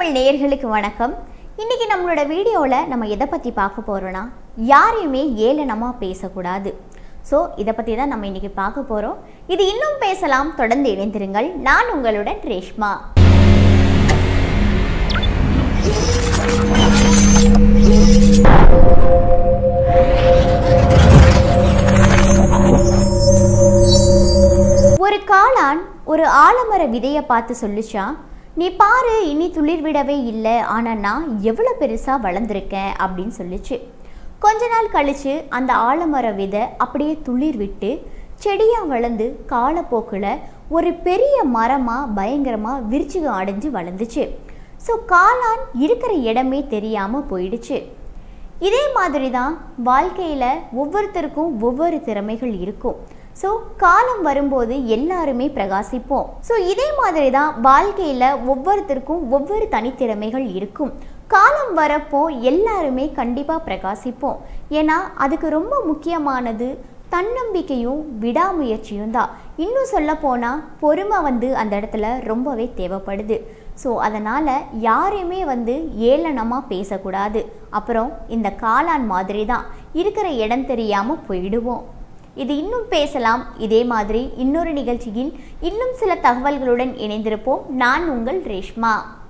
தமிழ் நேயர்களுக்கு வணக்கம் இன்னைக்கு நம்மளோட வீடியோவில் நம்ம எதை பற்றி பார்க்க போகிறோன்னா யாரையுமே ஏளனமாக பேசக்கூடாது ஸோ இதை பற்றி தான் நம்ம இன்னைக்கு பார்க்க போகிறோம் இது இன்னும் பேசலாம் தொடர்ந்து இணைந்திருங்கள் நான் உங்களுடன் ரேஷ்மா ஒரு காளான் ஒரு ஆலமர விதையை பார்த்து சொல்லுச்சான் நீ பாரு இனி துளிர் விடவே இல்லை ஆனால் நான் எவ்வளோ பெருசாக வளர்ந்துருக்கேன் அப்படின்னு சொல்லுச்சு கொஞ்ச நாள் கழிச்சு அந்த ஆலமர விதை அப்படியே துளிர் விட்டு செடியாக வளர்ந்து காலப்போக்கில் ஒரு பெரிய மரமாக பயங்கரமாக விருச்சிகம் அடைஞ்சு வளர்ந்துச்சு ஸோ காளான் இருக்கிற இடமே தெரியாமல் போயிடுச்சு இதே மாதிரி தான் வாழ்க்கையில் ஒவ்வொருத்தருக்கும் ஒவ்வொரு திறமைகள் இருக்கும் ஸோ காலம் வரும்போது எல்லாருமே பிரகாசிப்போம் ஸோ இதே மாதிரி தான் வாழ்க்கையில் ஒவ்வொருத்தருக்கும் ஒவ்வொரு தனித்திறமைகள் இருக்கும் காலம் வரப்போ எல்லாருமே கண்டிப்பாக பிரகாசிப்போம் ஏன்னா அதுக்கு ரொம்ப முக்கியமானது தன்னம்பிக்கையும் விடாமுயற்சியும் தான் இன்னும் சொல்ல போனால் பொறுமை வந்து அந்த இடத்துல ரொம்பவே தேவைப்படுது ஸோ அதனால் யாரையுமே வந்து ஏளனமாக பேசக்கூடாது அப்புறம் இந்த காளான் மாதிரி தான் இருக்கிற இடம் தெரியாமல் போயிடுவோம் இது இன்னும் பேசலாம் இதே மாதிரி இன்னொரு நிகழ்ச்சியில் இன்னும் சில தகவல்களுடன் இணைந்திருப்போம் நான் உங்கள் ரேஷ்மா